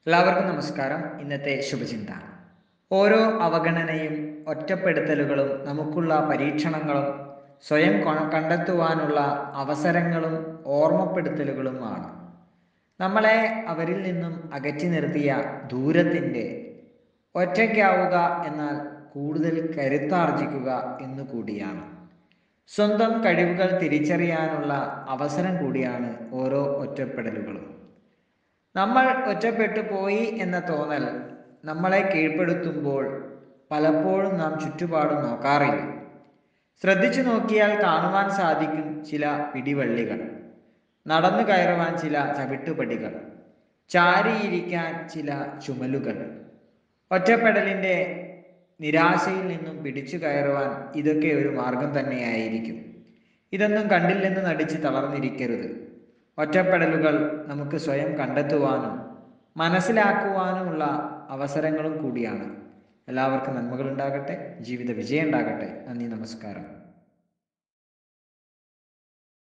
എല്ലാവർക്കും നമസ്കാരം ഇന്നത്തെ ശുഭചിന്ത ഓരോ അവഗണനയും ഒറ്റപ്പെടുത്തലുകളും നമുക്കുള്ള പരീക്ഷണങ്ങളും സ്വയം കൊ- കണ്ടെത്തുവാനുള്ള അവസരങ്ങളും ഓർമ്മപ്പെടുത്തലുകളുമാണ് നമ്മളെ അവരിൽ നിന്നും അകറ്റി നിർത്തിയ ദൂരത്തിൻ്റെ ഒറ്റയ്ക്കാവുക എന്നാൽ കൂടുതൽ കരുത്താർജിക്കുക എന്നു കൂടിയാണ് സ്വന്തം കഴിവുകൾ തിരിച്ചറിയാനുള്ള അവസരം കൂടിയാണ് ഓരോ ഒറ്റപ്പെടലുകളും നമ്മൾ ഒറ്റപ്പെട്ടു പോയി എന്ന തോന്നൽ നമ്മളെ കീഴ്പ്പെടുത്തുമ്പോൾ പലപ്പോഴും നാം ചുറ്റുപാടും നോക്കാറില്ല ശ്രദ്ധിച്ചു നോക്കിയാൽ കാണുവാൻ സാധിക്കും ചില പിടിവള്ളികൾ നടന്നു കയറുവാൻ ചില ചവിട്ടുപടികൾ ചാരിയിരിക്കാൻ ചില ചുമലുകൾ ഒറ്റപ്പെടലിൻ്റെ നിരാശയിൽ നിന്നും പിടിച്ചു കയറുവാൻ ഇതൊക്കെ ഒരു മാർഗം തന്നെയായിരിക്കും ഇതൊന്നും കണ്ടില്ലെന്ന് നടിച്ച് തളർന്നിരിക്കരുത് ഒറ്റപ്പെടലുകൾ നമുക്ക് സ്വയം കണ്ടെത്തുവാനും മനസ്സിലാക്കുവാനുമുള്ള അവസരങ്ങളും കൂടിയാണ് എല്ലാവർക്കും നന്മകൾ ഉണ്ടാകട്ടെ ജീവിത വിജയം ഉണ്ടാകട്ടെ നന്ദി നമസ്കാരം